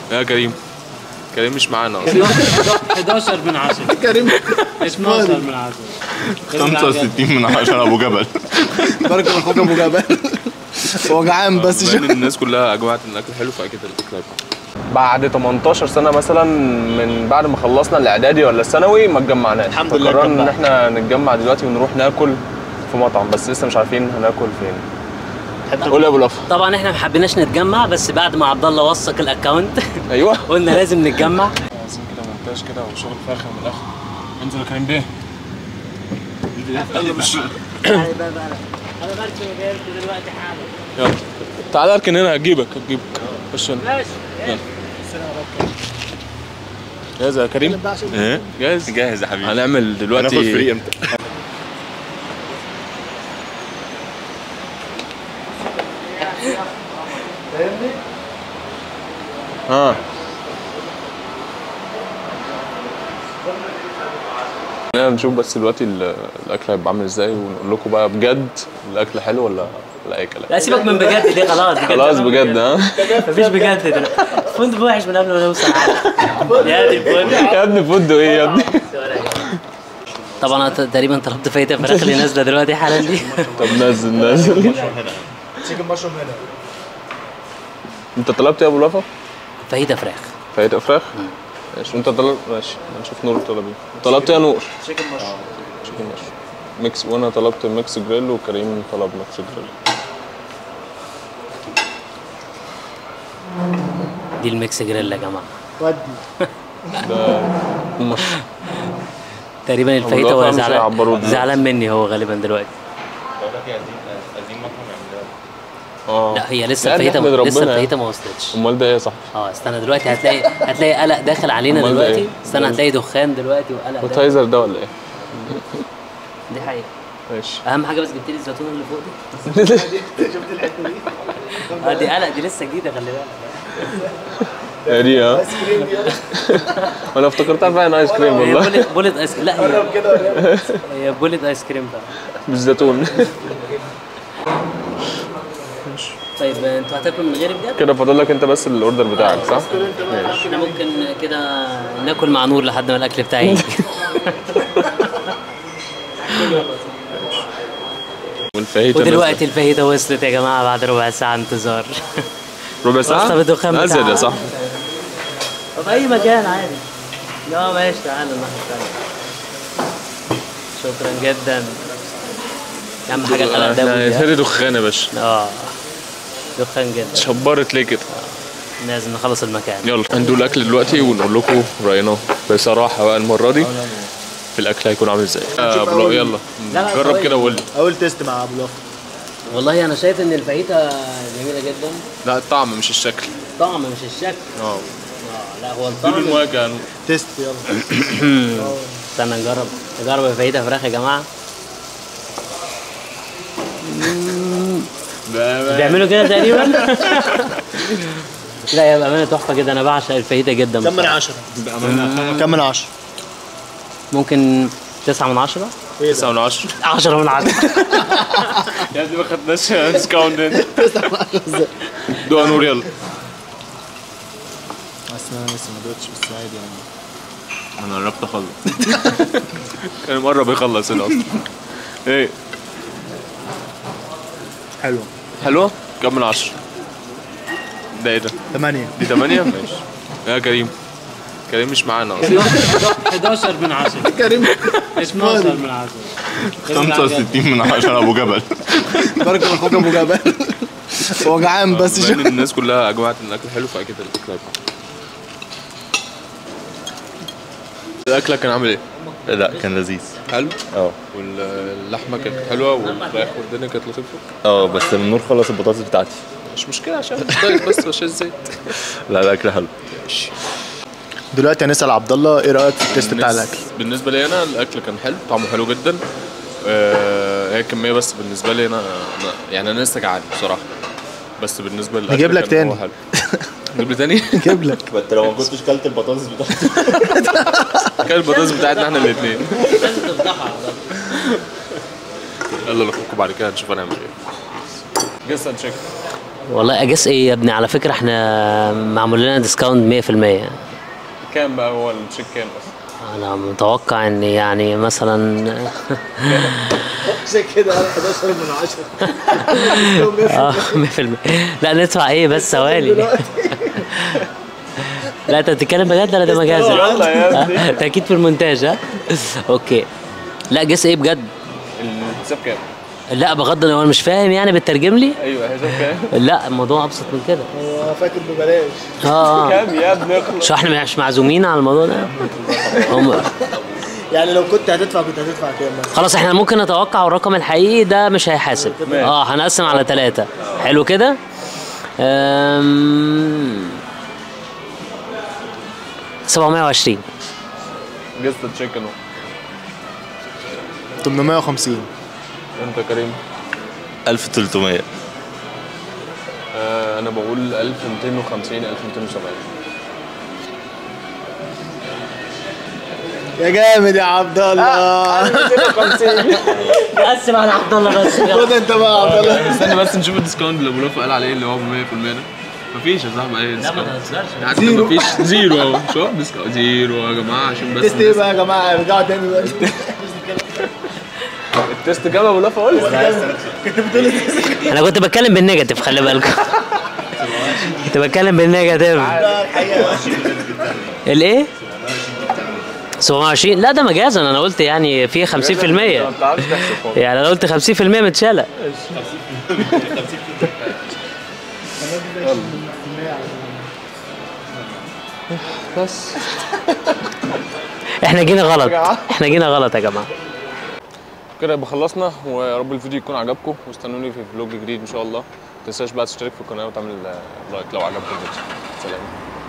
يا كريم كريم مش معانا اصلا 11 من 10 كريم 12 من 10 65 من 10 ابو جبل بارك الله اخوك ابو جبل هو جعان بس بما شوف ان الناس كلها اجمعت ان الاكل حلو فاكيد الاكل هيبقى بعد 18 سنه مثلا من بعد ما خلصنا الاعدادي ولا الثانوي ما اتجمعناش الحمد لله فقررنا ان اتجمعنا. احنا نتجمع دلوقتي ونروح ناكل في مطعم بس لسه مش عارفين هناكل فين قول يا ابو لفا طبعا احنا ما حبيناش نتجمع بس بعد ما عبد الله وثق الاكونت ايوه قلنا لازم نتجمع عايزين كده مونتاج كده وشغل فاخر من الاخر انزل يا كريم بيه يلا مش انا بركب وجايلكوا دلوقتي حالا يلا تعالى اركن هنا هجيبك هجيبك خش هنا ماشي جاهز يا كريم ايه جاهز جاهز يا حبيبي هنعمل هناخد دلوقتي فري امتى ها خلينا نشوف بس دلوقتي ال- الاكل هيبقى عامل ازاي ونقول لكم بقى بجد الاكل حلو ولا ولا اي كلام لا سيبك من بجد دي خلاص دي كانت خلاص زمان بجد ها مفيش بجد ده الفندق وحش من قبل ما نوصل يا دي الفندق يا ابني فودو ايه يا ابني طبعا أنا تقريبا طلبت فايته فراخ اللي نازله دلوقتي حالا دي طب نزل نزل تشيكن مشروم هنا انت طلبت ايه يا ابو لفا؟ فايته فراخ فايته فراخ ماشي انت طلب ماشي هنشوف نور طلب ايه طلبت ايه يا نور؟ تشيكن مشروم تشيكن مشروم ميكس وانا طلبت ميكس جريل وكريم طلب ميكس جريل دي الميكس جريل يا جماعه ودي ده مش تقريبا الفايته الواقع هو مش زعلان هيعبروه دلوقتي. زعلان مني هو غالبا دلوقتي اه لا هي لسه لا، الفايته نحمد لسه ربنا الفايته ما وصلتش امال ده ايه يا صاحبي؟ اه استنى دلوقتي هتلاقي هتلاقي قلق داخل علينا أمال ده دلوقتي إيه؟ استنى هتلاقي دخان دلوقتي وقلق داخل. بوتايزر ده ولا ايه؟ دي حقيقه ماشي اهم حاجه بس جبت لي الزيتون اللي فوق دي شفت الحته دي اه دي قلق دي لسه جديده خلي بالك يا دي ها انا افتكرتها فعلا ايس كريم هي والله بولت بولت ايس لا هي قرب كده ورينا. هي بولت ايس كريم بقى بالزيتون طيب انتوا هتاكلوا من غيري بجد؟ كده فاضل لك انت بس الاوردر بتاعك صح؟ ماشي احنا ممكن كده ناكل مع نور لحد ما الاكل بتاعي يجي والفاهيتا ودلوقتي الفاهيتا وصلت يا جماعه بعد ربع ساعه انتظار ربع واسطة ساعة؟ بالدخان ازيد يا بتاعها. صاحبي طب اي مكان عادي لا ماشي تعالى الناحيه الثانيه شكرا جدا اهم حاجه القلق ده احنا ودي، ها؟ هيتهري دخان يا باشا اه دخان جدا شبرت ليه كده لازم نخلص المكان يلا هندوق الاكل دلوقتي ونقول لكم راينا بصراحة بقى المرة دي في الاكل هيكون عامل ازاي آه برو يلا لا، لا، جرب ثواني. كده وقول لي اول تيست مع ابو لفا والله انا شايف ان الفاهيتا جميله جدا لا الطعم مش الشكل طعم مش الشكل اه اه لا هو دول الطعم المواجهة تيست يلا استنى نجرب نجرب الفاهيتا فراخ يا جماعه بيعملوا كده تقريبا لا يا بامانه تحفه جدا انا بعشق الفاهيتا جدا كم من بصراحة. 10 كم من 10 ممكن تسعة من عشرة ايه تسعة من عشرة عشرة من عشرة يا ابني ما خدناش ديسكاونت دوق نور يلا اصل انا لسه ما دوتش بس عادي يعني انا قربت اخلص كان مرة بيخلص هنا اصلا ايه حلو حلوة؟ كم من عشرة؟ ده ايه ده؟ 8 دي تمانية؟ ماشي يا كريم كريم مش معانا اصلا 11 من عشرة كريم 12 من عشرة 65 من 10 ابو جبل بارك الله اخوك ابو جبل هو جعان بس بما شوف ان الناس كلها اجمعت ان الاكل حلو فاكيد الاكل هيبقى الاكل كان عامل ايه؟ لا كان لذيذ حلو اه واللحمه كانت حلوه والفراخ والدنيا كانت لطيفه اه بس النور خلص البطاطس بتاعتي مش مشكله عشان مش دايت بس عشان الزيت لا الاكل حلو دلوقتي هنسال عبد الله ايه رايك في التيست بتاع الناس- الاكل بالنسبه لي انا الاكل كان حلو طعمه حلو جدا آه، هي الكميه بس بالنسبه لي انا أنا- يعني انا لسه جعان بصراحه بس بالنسبه للاكل نجيب لك كان هو تاني. حلو نجيب لي تاني جيب لك ما انت لو ما كنتش كلت البطاطس بتاعتي كان البطاطس بتاعتنا احنا الاثنين لازم تفضحها يلا نخرج بعد كده نشوف هنعمل ايه جس اند تشيك والله اجس ايه يا ابني على فكره احنا معمول لنا ديسكاونت 100% كام بقى هو التشيك كام اصلا؟ انا متوقع ان يعني مثلا زي كده 11 من 10 اه 100% لا ندفع ايه بس ثواني لا انت بتتكلم بجد ولا ده مجاز؟ يلا يا ابني. انت اكيد في المونتاج ها؟ اوكي لا جس ايه بجد؟ الحساب كام؟ لا بغض النظر مش فاهم يعني بتترجم لي؟ ايوه حساب كام؟ لا الموضوع ابسط من كده هو فاكر ببلاش اه اه كام يا ابني اخلص شو احنا مش معزومين على الموضوع ده؟ هم يعني لو كنت هتدفع كنت هتدفع كام مثلا خلاص احنا ممكن نتوقع الرقم الحقيقي ده مش هيحاسب اه هنقسم على ثلاثة حلو كده أم... 720 جست التشيك اهو 850 انت يا كريم 1300 آه انا بقول 1250 1270 يا جامد يا عبد الله 250 قسم على عبد الله بس خد انت بقى يا عبد الله استنى بس نشوف الديسكاونت اللي ابو لفا قال عليه اللي هو ب 100% ده مفيش يا صاحبي اي لا ما ديسكاونت تهزرش حتى مفيش زيرو اهو شوف ديسكاونت زيرو يا جماعه عشان بس تست ايه بقى يا جماعه ارجعوا تاني بقى التست كام ابو لفا قول انا كنت بتكلم بالنيجاتيف خلي بالكم كنت بتكلم بالنيجاتيف الايه 720 لا ده مجازا انا قلت يعني في 50% ما بتعرفش تحسب خالص يعني انا قلت 50% متشالة بس احنا جينا غلط احنا جينا غلط يا جماعه كده يبقى خلصنا ويا رب الفيديو يكون عجبكم واستنوني في فلوج جديد ان شاء الله ما تنساش بقى تشترك في القناه وتعمل لايك لو عجبك الفيديو سلام